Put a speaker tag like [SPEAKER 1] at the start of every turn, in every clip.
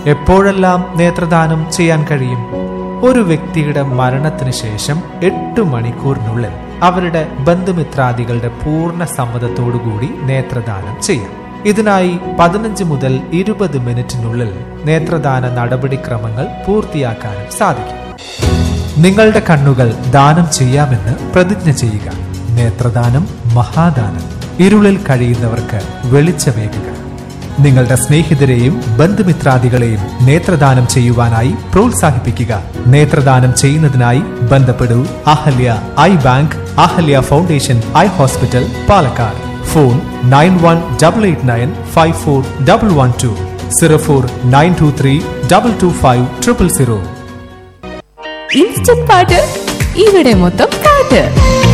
[SPEAKER 1] എപ്പോഴെല്ലാം നേത്രദാനം ചെയ്യാൻ കഴിയും ഒരു വ്യക്തിയുടെ മരണത്തിന് ശേഷം എട്ട് മണിക്കൂറിനുള്ളിൽ അവരുടെ ബന്ധുമിത്രാദികളുടെ പൂർണ്ണ സമ്മതത്തോടുകൂടി നേത്രദാനം ചെയ്യാം ഇതിനായി പതിനഞ്ച് മുതൽ ഇരുപത് മിനിറ്റിനുള്ളിൽ നേത്രദാന നടപടിക്രമങ്ങൾ പൂർത്തിയാക്കാനും സാധിക്കും നിങ്ങളുടെ കണ്ണുകൾ ദാനം ചെയ്യാമെന്ന് പ്രതിജ്ഞ ചെയ്യുക നേത്രദാനം മഹാദാനം ഇരുളിൽ കഴിയുന്നവർക്ക് വെളിച്ചമേകുക നിങ്ങളുടെ സ്നേഹിതരെയും ബന്ധുമിത്രാദികളെയും നേത്രദാനം ചെയ്യുവാനായി പ്രോത്സാഹിപ്പിക്കുക നേത്രദാനം ചെയ്യുന്നതിനായി ബന്ധപ്പെടൂ Ahalya eye bank Ahalya foundation eye hospital Palakkad phone nine one double eight nine five four double one two zero four nine two three double two five triple zero
[SPEAKER 2] instant പാട്ട് ഇവിടെ മൊത്തം പാട്ട്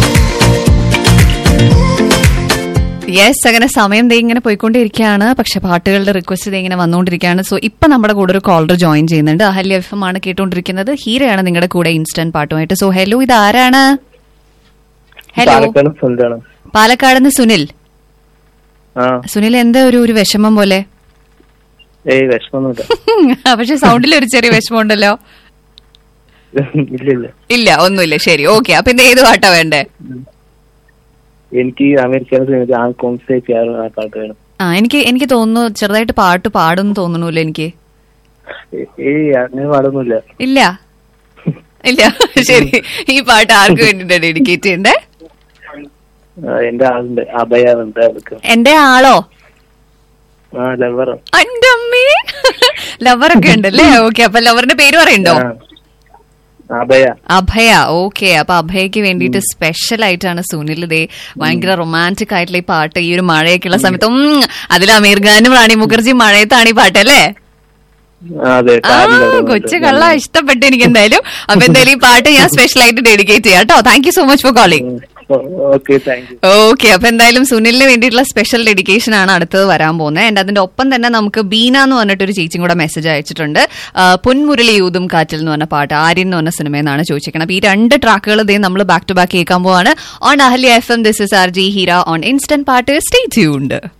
[SPEAKER 3] യെസ് അങ്ങനെ സമയം ദേ ഇങ്ങനെ പോയിക്കൊണ്ടിരിക്കുകയാണ് പക്ഷെ പാട്ടുകളുടെ റിക്വസ്റ്റ് ദേ ഇങ്ങനെ വന്നുകൊണ്ടിരിക്കുകയാണ് സോ ഇപ്പൊ നമ്മുടെ കൂടെ ഒരു കോളർ ജോയിൻ ചെയ്യുന്നുണ്ട് അഹല്യ എഫ് എം ആണ് കേട്ടുകൊണ്ടിരിക്കുന്നത് ഹീരയാണ് നിങ്ങളുടെ കൂടെ ഇൻസ്റ്റന്റ് പാട്ടുമായിട്ട് സോ ഹലോ ഇത് ആരാണ് ഹലോ
[SPEAKER 4] പാലക്കാട് സ്വന്തമാണ്
[SPEAKER 3] പാലക്കാട് നിന്ന് സുനിൽ
[SPEAKER 4] ആ
[SPEAKER 3] സുനിൽ എന്താ ഒരു ഒരു വിഷമം പോലെ
[SPEAKER 4] ഏയ് വിഷമൊന്നുമില്ല
[SPEAKER 3] പക്ഷെ സൗണ്ടിൽ ഒരു ചെറിയ വിഷമം ഉണ്ടല്ലോ
[SPEAKER 4] ഇല്ല ഇല്ല
[SPEAKER 3] ഇല്ല ഒന്നുമില്ല ശരി ഓക്കെ അപ്പൊ ഇന്ന് ഏത് പാട്ടാ വേണ്ടേ
[SPEAKER 4] എനിക്ക് അമേരിക്കയുടെ സിനിമ ആ കോൺസേറ്റ് ആ പാട്ട് വേണം
[SPEAKER 3] ആ എനിക്ക് എനിക്ക് തോന്നുന്നു ചെറുതായിട്ട് പാട്ട് പാടുന്നു തോന്നുന്നുല്ലോ എനിക്ക്
[SPEAKER 4] ഏ- ഏയ് അങ്ങനെ പാടൊന്നുമില്ല
[SPEAKER 3] ഇല്ല ഇല്ല ശരി ഈ പാട്ട് ആർക്ക് വേണ്ടിട്ടാണ് ഡെഡിക്കേറ്റ് ചെയ്യണ്ടേ
[SPEAKER 4] ആ, എന്റെ ആളുണ്ട് അഭയാറുണ്ട് അവർക്ക്
[SPEAKER 3] എന്റെ ആളോ
[SPEAKER 4] ആ ലവർ
[SPEAKER 3] എന്റെ അമ്മേ ലവറൊക്കെ ഉണ്ടല്ലേ ഓക്കെ അപ്പൊ ലവറിന്റെ പേര് പറയണ്ടോ
[SPEAKER 4] അഭയ
[SPEAKER 3] അഭയ ഓക്കെ അപ്പൊ അഭയക്ക് വേണ്ടിയിട്ട് സ്പെഷ്യൽ ആയിട്ടാണ് സുനിൽ ദേ ഭയങ്കര റൊമാൻറ്റിക് ആയിട്ടുള്ള ഈ പാട്ട് ഈ ഒരു മഴയൊക്കെയുള്ള സമയത്ത് ഉം, അതിൽ അമീർ ഖാനും റാണി മുഖർജി മഴയത്താണ് ഈ പാട്ടല്ലേ
[SPEAKER 4] ആ, അതെ
[SPEAKER 3] ആ
[SPEAKER 4] കാറിന്റെ അവിടെ
[SPEAKER 3] കൊച്ചു
[SPEAKER 4] വന്നിട്ട്.
[SPEAKER 3] കള്ള ഇഷ്ടപ്പെട്ടു എനിക്ക് എന്തായാലും അപ്പൊ എന്തായാലും ഈ പാട്ട് ഞാൻ സ്പെഷ്യൽ ആയിട്ട് ഡെഡിക്കേറ്റ് ചെയ്യാം കേട്ടോ thank you so much for calling
[SPEAKER 4] ഉം. ഓ- ഓക്കെ താങ്ക് യു
[SPEAKER 3] ഓക്കെ അപ്പൊ എന്തായാലും സുനിലിന് വേണ്ടിയിട്ടുള്ള സ്പെഷ്യൽ ഡെഡിക്കേഷൻ ആണ് അടുത്തത് വരാൻ പോകുന്നത് ആൻഡ് അതിന്റെ ഒപ്പം തന്നെ നമുക്ക് ബീന എന്ന് പറഞ്ഞിട്ട് ഒരു ചേച്ചിയും കൂടെ മെസ്സേജ് അയച്ചിട്ടുണ്ട് ആ, പൊന്മുരളി യൂതും കാറ്റിൽ എന്ന് പറഞ്ഞ പാട്ട് ആര്യൻ എന്ന് പറഞ്ഞ സിനിമയെന്നാണ് ചോദിച്ചിരിക്കുന്നത് അപ്പൊ ഈ രണ്ട് ട്രാക്കുകൾ ഇതേ നമ്മൾ ബാക്ക് ടു ബാക്ക് കേൾക്കാൻ പോവാണ് on Ahalya F M this is R J Heera on instant പാട്ട് സ്റ്റേ ട്യൂൺഡ്